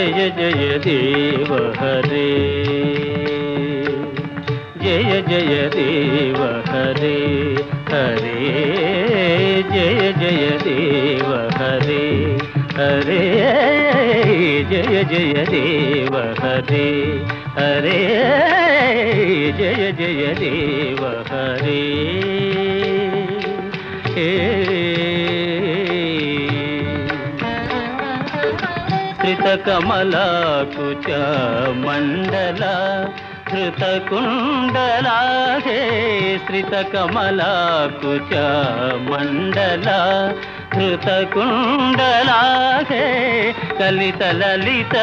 జయ జయ దేవ హరే జయ జయ దేవ హరే హరే జయ జయ దేవ హరే హరే జయ జయ దేవ హరే హరే జయ జయ దేవ హరే శ్రితకమలాకుచ మండల ధృతకుండలా హే శ్రితకమలాకుచ మండల ధృతకుండలా హే కలిత లలిత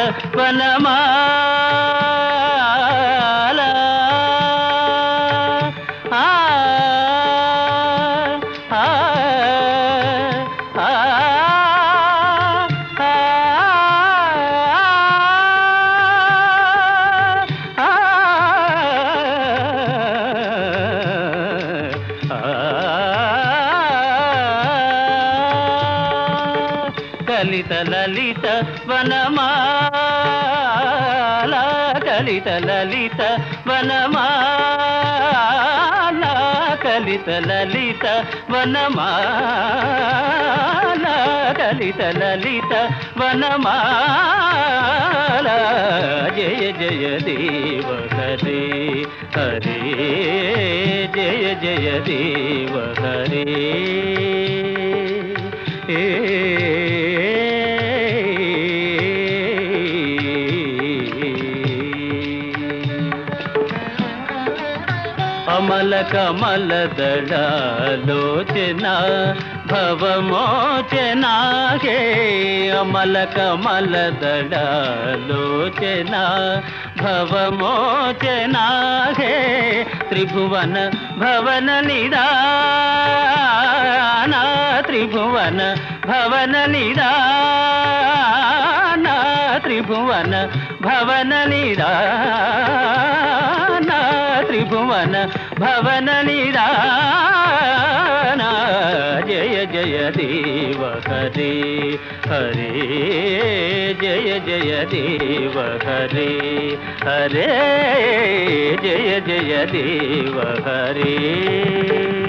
వనమాల ఆ ఆ ఆ కలిత లలిత వనమాల కలిత లలిత వనమాల కలిత లలిత వనమాల కలిత లలిత వనమాల జయ జయ దేవ హరే హరే జయ జయ దేవ హరే ఏ అమల కమల దళలోచన భవమోచన హే అమల కమల దళలోచన భవమోచన హే త్రిభువన భవన నిదాన త్రిభువన భవన నిదాన త్రిభువన భవన నిదాన త్రిభువన భవన నిదాన జయ జయ దేవ హరే హరే జయ జయ దేవ హరే హరే జయ జయ దేవ హరే